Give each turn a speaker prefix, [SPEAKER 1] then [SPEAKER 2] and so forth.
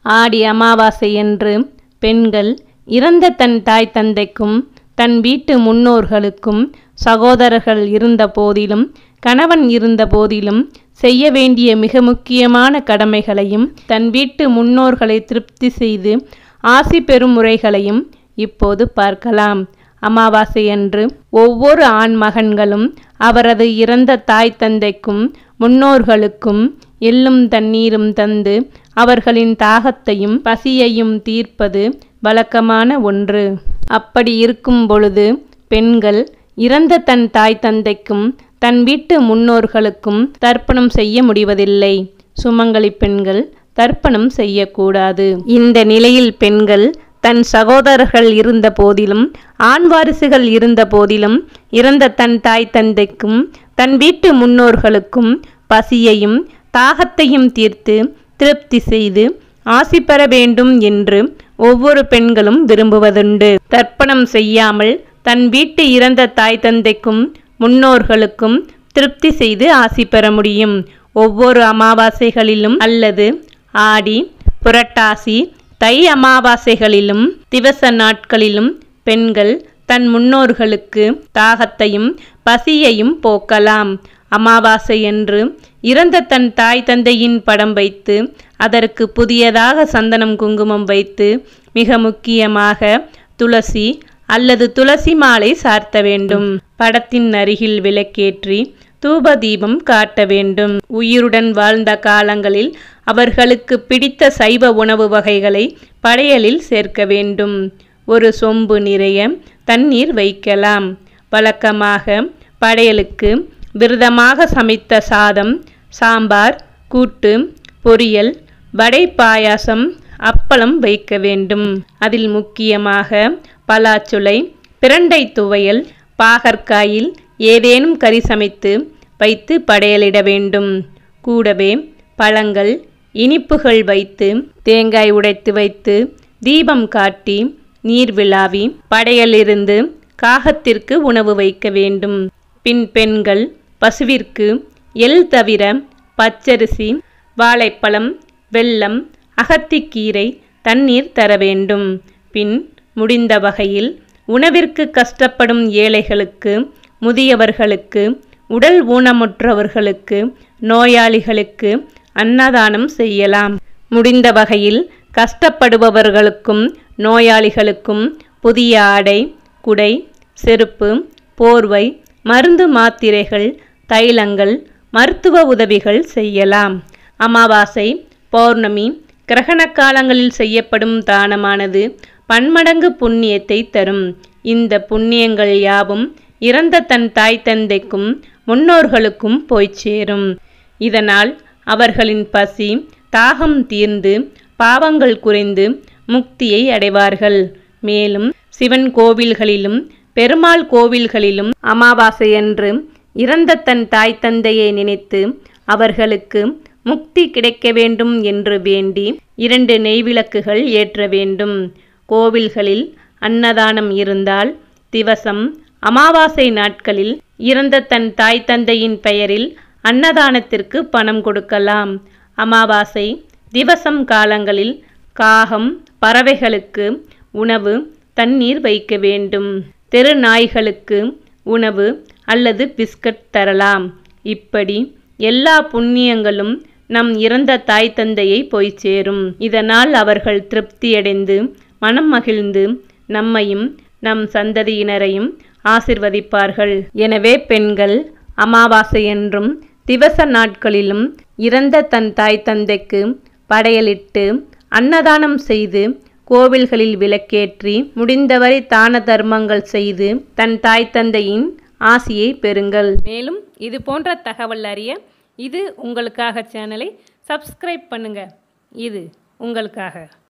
[SPEAKER 1] ஆடி அமாவாசை என்று பெண்கள் இறந்த தன் தாய் தந்தைக்கும் தன் வீட்டு முன்னோர்களுக்கும் சகோதரர்கள் இருந்த போதிலும் கணவன் இருந்த போதிலும் செய்ய வேண்டிய மிக முக்கியமான கடமைகளையும் தன் வீட்டு முன்னோர்களை திருப்தி செய்து ஆசி பெறும் முறைகளையும் இப்போது பார்க்கலாம் அமாவாசையன்று ஒவ்வொரு ஆண் மகன்களும் அவரது இறந்த தாய் தந்தைக்கும் முன்னோர்களுக்கும் எள்ளும் தண்ணீரும் தந்து அவர்களின் தாகத்தையும் பசியையும் தீர்ப்பது வழக்கமான ஒன்று அப்படி இருக்கும் பொழுது பெண்கள் இறந்த தன் தாய் தந்தைக்கும் தன் வீட்டு முன்னோர்களுக்கும் தர்ப்பணம் செய்ய முடிவதில்லை சுமங்கலி பெண்கள் தர்ப்பணம் செய்யக்கூடாது இந்த நிலையில் பெண்கள் தன் சகோதரர்கள் இருந்த போதிலும் ஆண் வாரிசுகள் இருந்த போதிலும் இறந்த தன் தாய் தந்தைக்கும் தன் வீட்டு முன்னோர்களுக்கும் பசியையும் தாகத்தையும் தீர்த்து திருப்தி செய்து ஆசி பெற வேண்டும் என்று ஒவ்வொரு பெண்களும் விரும்புவதுண்டு தர்ப்பணம் செய்யாமல் தன் வீட்டு இறந்த தாய் தந்தைக்கும் முன்னோர்களுக்கும் திருப்தி செய்து ஆசி பெற முடியும் ஒவ்வொரு அமாவாசைகளிலும் அல்லது ஆடி புரட்டாசி தை அமாவாசைகளிலும் திவச நாட்களிலும் பெண்கள் தன் முன்னோர்களுக்கு தாகத்தையும் பசியையும் போக்கலாம் அமாவாசையன்று இறந்த தன் தாய் தந்தையின் படம் வைத்து அதற்கு புதியதாக சந்தனம் குங்குமம் வைத்து மிக முக்கியமாக துளசி அல்லது துளசி மாலை சார்த்த வேண்டும் படத்தின் அருகில் விளக்கேற்றி தூப தீபம் காட்ட வேண்டும் உயிருடன் வாழ்ந்த காலங்களில் அவர்களுக்கு பிடித்த சைவ உணவு வகைகளை படையலில் சேர்க்க வேண்டும் ஒரு சொம்பு நிறைய தண்ணீர் வைக்கலாம் வழக்கமாக படையலுக்கு விரதமாக சமைத்த சாதம் சாம்பார் கூட்டு பொரியல் வடை பாயாசம் அப்பளம் வைக்க வேண்டும் அதில் முக்கியமாக பலாச்சுளை பிரண்டை துவையல் பாகற்காயில் ஏதேனும் கறி சமைத்து வைத்து படையலிட வேண்டும் கூடவே பழங்கள் இனிப்புகள் வைத்து தேங்காய் உடைத்து வைத்து தீபம் காட்டி நீர் விழாவி படையலிருந்து காகத்திற்கு உணவு வைக்க வேண்டும் பின் பெண்கள் பசுவிற்கு எள் தவிர பச்சரிசி வாழைப்பழம் வெல்லம் அகத்திக்கீரை தண்ணீர் தர வேண்டும் பின் முடிந்த வகையில் உணவிற்கு கஷ்டப்படும் ஏழைகளுக்கு முதியவர்களுக்கு உடல் ஊனமுற்றவர்களுக்கு நோயாளிகளுக்கு அன்னதானம் செய்யலாம் முடிந்த வகையில் கஷ்டப்படுபவர்களுக்கும் நோயாளிகளுக்கும் புதிய ஆடை குடை செருப்பு போர்வை மருந்து மாத்திரைகள் தைலங்கள் மருத்துவ உதவிகள் செய்யலாம் அமாவாசை பௌர்ணமி கிரகண காலங்களில் செய்யப்படும் தானமானது பன்மடங்கு புண்ணியத்தை தரும் இந்த புண்ணியங்கள் யாவும் இறந்த தன் தாய் தந்தைக்கும் முன்னோர்களுக்கும் போய்ச் சேரும் இதனால் அவர்களின் பசி தாகம் தீர்ந்து பாவங்கள் குறைந்து முக்தியை அடைவார்கள் மேலும் சிவன் கோவில்களிலும் பெருமாள் கோவில்களிலும் அமாவாசையன்று இறந்த தன் தாய் தந்தையை நினைத்து அவர்களுக்கு முக்தி கிடைக்க வேண்டும் என்று வேண்டி இரண்டு நெய்விளக்குகள் ஏற்ற வேண்டும் கோவில்களில் அன்னதானம் இருந்தால் திவசம் அமாவாசை நாட்களில் இறந்த தன் தாய் தந்தையின் பெயரில் அன்னதானத்திற்கு பணம் கொடுக்கலாம் அமாவாசை திவசம் காலங்களில் காகம் பறவைகளுக்கு உணவு தண்ணீர் வைக்க வேண்டும் தெரு நாய்களுக்கு உணவு அல்லது பிஸ்கட் தரலாம் இப்படி எல்லா புண்ணியங்களும் நம் இறந்த தாய் தந்தையை போய் சேரும் இதனால் அவர்கள் திருப்தியடைந்து மனம் மகிழ்ந்து நம்மையும் நம் சந்ததியினரையும் ஆசிர்வதிப்பார்கள் எனவே பெண்கள் அமாவாசையன்றும் திவச நாட்களிலும் இறந்த தன் தாய் தந்தைக்கு படையலிட்டு அன்னதானம் செய்து கோவில்களில் விளக்கேற்றி முடிந்தவரை தான தர்மங்கள் செய்து தன் தாய் தந்தையின் ஆசியை பெறுங்கள் மேலும் இது போன்ற தகவல் அறிய இது உங்களுக்காக சேனலை சப்ஸ்கிரைப் பண்ணுங்க இது உங்களுக்காக